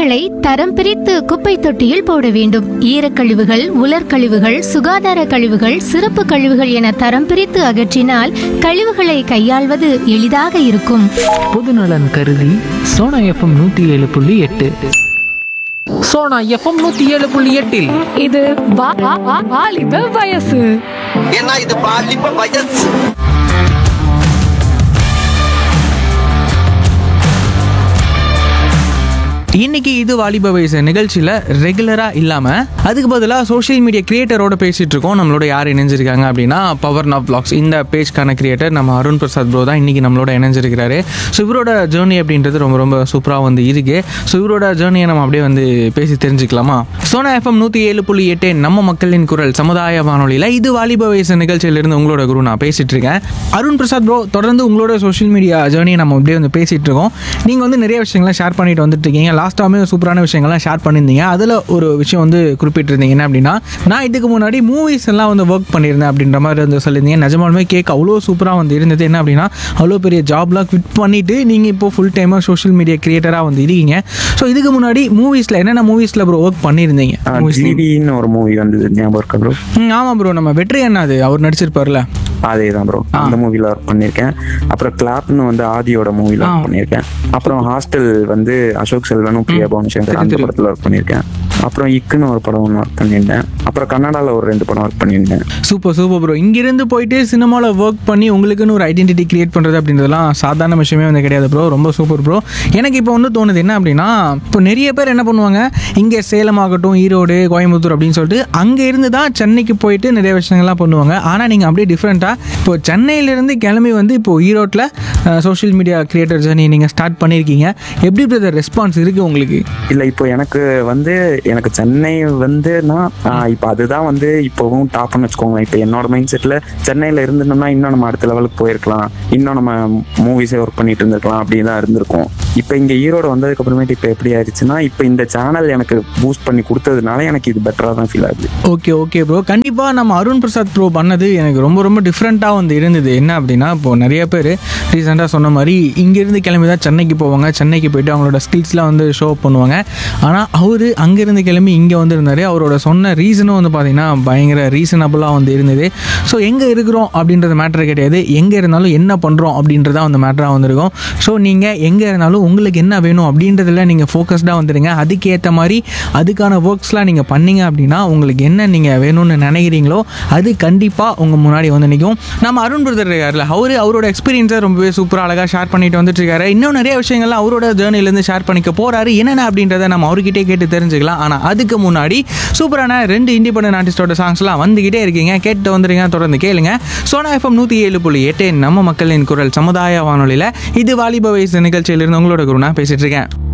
கழிவுகளை தரம் பிரித்து குப்பை தொட்டியில் போட வேண்டும் ஈரக்கழிவுகள் உலர்கழிவுகள் சுகாதார கழிவுகள் சிறப்பு கழிவுகள் என தரம் பிரித்து அகற்றினால் கழிவுகளை கையாள்வது எளிதாக இருக்கும் பொதுநலன் கருதி சோனா எஃப்எம் நூற்றி ஏழு புள்ளி எட்டு சோனா எஃப்எம் நூற்றி ஏழு புள்ளி எட்டில் இது வா- வா- வா- வாலிப வயசு ஏன்னா இது பாலிப்ப வயசு இன்னைக்கு இது வாலிப வயசு நிகழ்ச்சியில் ரெகுலராக இல்லாமல் அதுக்கு பதிலாக சோஷியல் மீடியா கிரியேட்டரோட பேசிகிட்டு இருக்கோம் நம்மளோட யார் இணைஞ்சிருக்காங்க அப்படின்னா பவர் நாப் vlogs இந்த பேஜ்க்கான கிரியேட்டர் நம்ம அருண் பிரசாத் ப்ரோ தான் இன்றைக்கி நம்மளோட இணைஞ்சிருக்கிறாரு ஸோ இவரோட ஜேர்னி அப்படின்றது ரொம்ப ரொம்ப சூப்பராக வந்து இருக்கு ஸோ இவரோட ஜேர்னியை நம்ம அப்படியே வந்து பேசி தெரிஞ்சுக்கலாமா சோனா எஃப்எம் நூற்றி ஏழு புள்ளி எட்டு நம்ம மக்களின் குரல் சமுதாய வானொலியில் இது வாலிப வயசு நிகழ்ச்சியிலிருந்து உங்களோட குரு நான் பேசிகிட்டு இருக்கேன் அருண் பிரசாத் ப்ரோ தொடர்ந்து உங்களோட சோஷியல் மீடியா ஜேர்னியை நம்ம அப்படியே வந்து பேசிகிட்டு இருக்கோம் நீங்கள் வந்து நிறைய விஷயங்களை ஷேர் பண்ணிட்டு வந்துட்டு இருக்கீங்க லாஸ்ட்டாகவே சூப்பரான விஷயங்கள்லாம் ஷேர் பண்ணியிருந்தீங்க அதில் ஒரு விஷயம் வந்து குறிப்பிட்டிருந்தீங்க என்ன அப்படின்னா நான் இதுக்கு முன்னாடி மூவிஸ் எல்லாம் வந்து ஒர்க் பண்ணியிருந்தேன் அப்படின்ற மாதிரி வந்து சொல்லியிருந்தீங்க நிஜமாலுமே கேட்க அவ்வளோ சூப்பராக வந்து இருந்தது என்ன அப்படின்னா அவ்வளோ பெரிய ஜாப்லாம் குவிட் பண்ணிவிட்டு நீங்கள் இப்போ ஃபுல் டைமாக சோஷியல் மீடியா கிரியேட்டராக வந்து இருக்கீங்க ஸோ இதுக்கு முன்னாடி மூவிஸில் என்னென்ன மூவிஸில் ப்ரோ ஒர்க் பண்ணியிருந்தீங்க Movies name? ஜிடின்னு ஒரு மூவி வந்தது ஞாபகம் இருக்கா ப்ரோ ம் ஆமாம் ப்ரோ நம்ம வெற்றி அண்ணா அது அவர் நடிச்சிருப்பார்ல அதே தான் ப்ரோ அந்த மூவில ஒர்க் பண்ணியிருக்கேன் அப்புறம் கிளாப்னு வந்து ஆதியோட மூவில ஆ. ஒர்க் பண்ணியிருக்கேன் அப்புறம் ஹாஸ்டல் வந்து அசோக் செல்வனும் பிரியா பவன் சங்கர் அந்த தெரியும். படத்துல ஒர்க் பண்ணியிருக்கேன் அப்புறம் இக்குன்னு ஒரு படம் ஒன்று ஒர்க் பண்ணியிருந்தேன் அப்புறம் கன்னடால ஒரு ரெண்டு படம் ஒர்க் பண்ணியிருந்தேன் சூப்பர் சூப்பர் ப்ரோ இங்கிருந்து போயிட்டு சினிமாவில் ஒர்க் பண்ணி உங்களுக்குன்னு ஒரு ஐடென்டிட்டி கிரியேட் பண்ணுறது அப்படின்றதெல்லாம் சாதாரண விஷயமே வந்து கிடையாது ப்ரோ ரொம்ப சூப்பர் ப்ரோ எனக்கு இப்போ வந்து தோணுது என்ன அப்படின்னா இப்போ நிறைய பேர் என்ன பண்ணுவாங்க இங்கே சேலம் ஆகட்டும் ஈரோடு கோயம்புத்தூர் அப்படின்னு சொல்லிட்டு அங்கே இருந்து தான் சென்னைக்கு போயிட்டு நிறைய விஷயங்கள்லாம் பண்ணுவாங்க ஆனால் நீங்கள் அப்படியே டிஃப்ரெண்ட்டாக இப்போ சென்னையிலேருந்து கிளம்பி வந்து இப்போ ஈரோட்டில் சோஷியல் மீடியா கிரியேட்டர் ஜர்னி நீங்கள் ஸ்டார்ட் பண்ணியிருக்கீங்க எப்படி பிரதர் ரெஸ்பான்ஸ் இருக்குது உங்களுக்கு இல்ல இப்போ எனக்கு வந்து எனக்கு சென்னை வந்துனா ஆஹ் இப்போ அதுதான் வந்து இப்போவும் டாப்னு வச்சுக்கோங்களேன் இப்போ என்னோட மைண்ட் செட்ல சென்னையில இருந்திருந்தோம்னா இன்னும் நம்ம அடுத்த லெவலுக்கு போயிருக்கலாம் இன்னும் நம்ம மூவிஸே ஒர்க் பண்ணிட்டு இருந்திருக்கலாம் அப்படின்னு தான் இருந்திருக்கும் இப்போ இங்க ஈரோடு வந்ததுக்கு அப்புறமேட்டு இப்போ எப்படி ஆயிடுச்சுன்னா இப்போ இந்த சேனல் எனக்கு பூஸ்ட் பண்ணி கொடுத்ததுனால எனக்கு இது பெட்டரா தான் ஃபீல் ஆகுது ஓகே ஓகே ப்ரோ கண்டிப்பாக நம்ம அருண் பிரசாத் ப்ரோ பண்ணது எனக்கு ரொம்ப ரொம்ப டிஃப்ரெண்ட்டாக வந்து இருந்தது என்ன அப்படின்னா இப்போது நிறைய பேர் ரீசெண்டாக சொன்ன மாதிரி இங்கேருந்து கிளம்பி தான் சென்னைக்கு போவாங்க சென்னைக்கு போயிட்டு அவங்களோட ஸ்கில்ஸ்லாம் வந்து ஷோ பண்ணுவாங்க ஆனால் அவர் அங்கேருந்து கிளம்பி இங்கே வந்து இருந்தார் அவரோட சொன்ன ரீசனும் வந்து பார்த்திங்கன்னா பயங்கர ரீசனபுளாக வந்து இருந்தது ஸோ எங்கே இருக்கிறோம் அப்படின்றது மேட்டர் கிடையாது எங்கே இருந்தாலும் என்ன பண்ணுறோம் அப்படின்றதா வந்து மேட்டராக வந்திருக்கும் ஸோ நீங்கள் எங்கே இருந்தாலும் உங்களுக்கு என்ன வேணும் அப்படின்றதுல நீங்கள் ஃபோக்கஸ்டாக வந்துடுங்க அதுக்கேற்ற மாதிரி அதுக்கான ஒர்க்ஸ்லாம் நீங்கள் பண்ணீங்க அப்படின்னா உங்களுக்கு என்ன நீங்கள் வேணும்னு நினைக்கிறீங்களோ அது கண்டிப்பாக உங்கள் முன்னாடி வந்து நிற்கும் நம்ம அருண் பிரதர் இருக்கார்ல அவரு அவரோட எக்ஸ்பீரியன்ஸை ரொம்பவே சூப்பராக அழகாக ஷேர் பண்ணிட்டு வந்துட்டு இருக்காரு இன்னும் நிறைய விஷயங்கள்லாம் அவரோட ஜேர்னிலேருந்து ஷேர் பண்ணிக்க போறாரு என்னென்ன அப்படின்றத நம்ம அவர்கிட்டே கேட்டு தெரிஞ்சுக்கலாம் ஆனால் அதுக்கு முன்னாடி சூப்பரான ரெண்டு இண்டிபெண்டன்ட் ஆர்டிஸ்டோட சாங்ஸ்லாம் வந்துகிட்டே இருக்கீங்க கேட்டு வந்துருங்க தொடர்ந்து கேளுங்க சோனா எஃப்எம் நூற்றி ஏழு புள்ளி எட்டு நம்ம மக்களின் குரல் சமுதாய வானொலியில் இது வாலிப வயசு நிகழ்ச்சியிலிருந்து உங்களோட குருனா பேசிட்டு இருக்கேன்